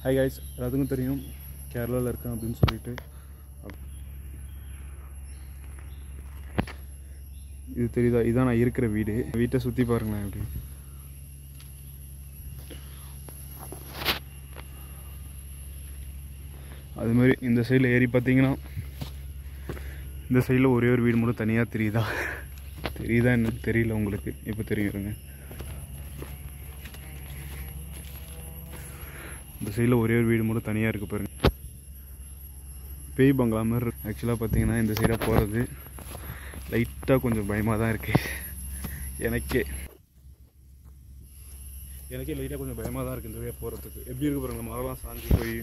Hi guys எல்லாத்துக்கும் தெரியும் கேரளாவில் இருக்கேன் அப்படின்னு சொல்லிட்டு அப்- இது தெரியுதா இதான் நான் இருக்கிற வீடு வீட்டை சுற்றி பாருங்களேன் எப்படி அது மாதிரி இந்த சைடில் ஏறி பார்த்தீங்கன்னா இந்த சைடில் ஒரே ஒரு வீடு மட்டும் தனியாக தெரியுதா தெரியுதா என்னன்னு தெரியல உங்களுக்கு இப்போ தெரியும் இருங்க இந்த சைடில் ஒரே ஒரு வீடு மட்டும் தனியாக இருக்குது பாருங்க பேய் பங்களா மாதிரி இருக்கு ஆக்சுவலாக பார்த்தீங்கன்னா இந்த சைடாக போகிறது லைட்டாக கொஞ்சம் பயமாக தான் இருக்குது எனக்கே எனக்கே லைட்டாக கொஞ்சம் பயமாக தான் இருக்குது இந்த வழியாக போகிறதுக்கு எப்படி இருக்கு பாருங்க மரம்லாம் சாஞ்சு போய்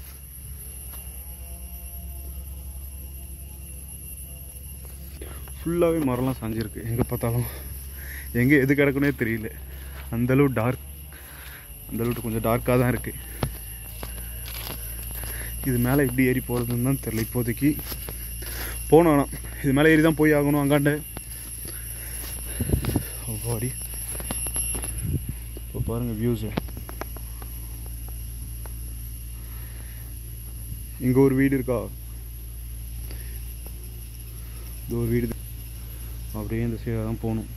ஃபுல்லாகவே மரம்லாம் சாஞ்சிருக்கு எங்கே பார்த்தாலும் எங்கே எது கிடக்குனே தெரியல அந்தளவு டார்க் அந்தளவுக்கு கொஞ்சம் டார்க்காக தான் இருக்குது இது மேலே எப்படி ஏறி போகிறதுன்னு தான் தெரில இப்போதைக்கு போனோம் ஆனால் இது மேலே ஏறி தான் போய் ஆகணும் அங்காண்ட பாடி இப்போ பாருங்கள் வியூஸு இங்கே ஒரு வீடு இருக்கா இது ஒரு வீடு அப்படியே இந்த சைடாக தான் போகணும்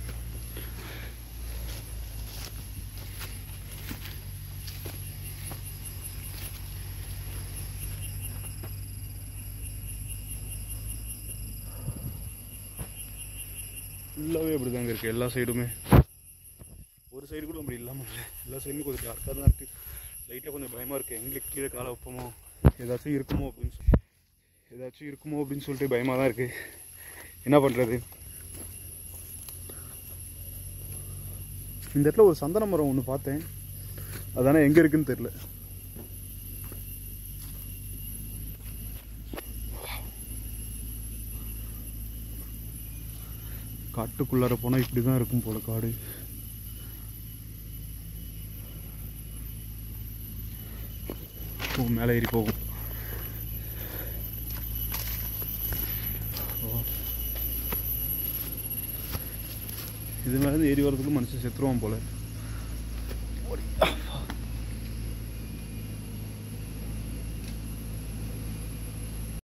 ஃபுல்லாகவே அப்படி தாங்க இருக்குது எல்லா சைடுமே ஒரு சைடு கூட அப்படி இல்லாமல் இல்லை எல்லா சைடுமே கொஞ்சம் டார்க்காக தான் இருக்குது லைட்டாக கொஞ்சம் பயமாக இருக்குது எங்கே கீழே காலை வைப்போமோ ஏதாச்சும் இருக்குமோ அப்படின்னு சொல்லி ஏதாச்சும் இருக்குமோ அப்படின்னு சொல்லிட்டு பயமாக தான் இருக்குது என்ன பண்ணுறது இந்த இடத்துல ஒரு சந்தன மரம் ஒன்று பார்த்தேன் அதானே எங்கே இருக்குன்னு தெரில காட்டுக்குள்ளார போனால் இப்படி தான் இருக்கும் போல காடு ஓ மேலே ஏறி போகும் ஓ. இது மேலே இருந்து ஏறி வர்றதுக்கு மனுஷன் செத்துருவான் போல ஓடி.